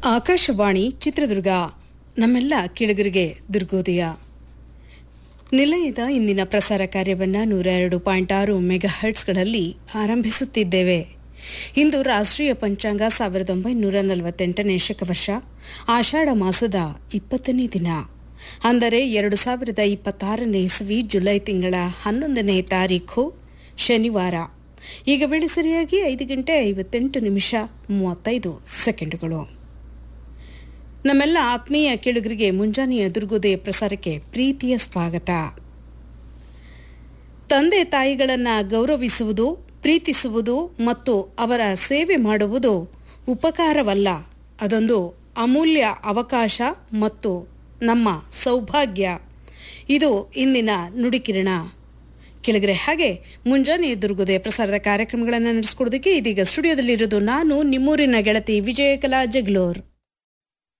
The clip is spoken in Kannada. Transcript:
ಆಕಾಶವಾಣಿ ಚಿತ್ರದುರ್ಗ ನಮ್ಮೆಲ್ಲ ಕೆಳಗರಿಗೆ ದುರ್ಗೋದಯ ನಿಲಯದ ಇಂದಿನ ಪ್ರಸಾರ ಕಾರ್ಯವನ್ನು ನೂರ ಎರಡು ಪಾಯಿಂಟ್ ಆರು ಮೆಗಾ ಹರ್ಟ್ಸ್ಗಳಲ್ಲಿ ಆರಂಭಿಸುತ್ತಿದ್ದೇವೆ ಇಂದು ರಾಷ್ಟ್ರೀಯ ಪಂಚಾಂಗ ಸಾವಿರದ ಒಂಬೈನೂರ ನಲವತ್ತೆಂಟನೇ ಶಕವರ್ಷ ಆಷಾಢ ಮಾಸದ ಇಪ್ಪತ್ತನೇ ದಿನ ಅಂದರೆ ಎರಡು ಸಾವಿರದ ಇಪ್ಪತ್ತಾರನೇ ಇಸವಿ ಜುಲೈ ತಿಂಗಳ ಹನ್ನೊಂದನೇ ತಾರೀಖು ಶನಿವಾರ ಈಗ ವೇಳೆ ಸರಿಯಾಗಿ ಐದು ಗಂಟೆ ಐವತ್ತೆಂಟು ನಿಮಿಷ ಮೂವತ್ತೈದು ಸೆಕೆಂಡುಗಳು ನಮ್ಮೆಲ್ಲ ಆತ್ಮೀಯ ಕೇಳುಗರಿಗೆ ಮುಂಜಾನೆಯ ದುರ್ಗೋದಯ ಪ್ರಸಾರಕ್ಕೆ ಪ್ರೀತಿಯ ಸ್ವಾಗತ ತಂದೆ ತಾಯಿಗಳನ್ನು ಗೌರವಿಸುವುದು ಪ್ರೀತಿಸುವುದು ಮತ್ತು ಅವರ ಸೇವೆ ಮಾಡುವುದು ಉಪಕಾರವಲ್ಲ ಅದೊಂದು ಅಮೂಲ್ಯ ಅವಕಾಶ ಮತ್ತು ನಮ್ಮ ಸೌಭಾಗ್ಯ ಇದು ಇಂದಿನ ನುಡಿಕಿರಣ ಕೆಳಗರೆ ಹಾಗೆ ಮುಂಜಾನೆ ದುರ್ಗೋದಯ ಪ್ರಸಾರದ ಕಾರ್ಯಕ್ರಮಗಳನ್ನು ನಡೆಸ್ಕೊಡೋದಕ್ಕೆ ಇದೀಗ ಸ್ಟುಡಿಯೋದಲ್ಲಿರೋದು ನಾನು ನಿಮ್ಮೂರಿನ ಗೆಳತಿ ವಿಜಯಕಲಾ ಜಗ್ಲೋರ್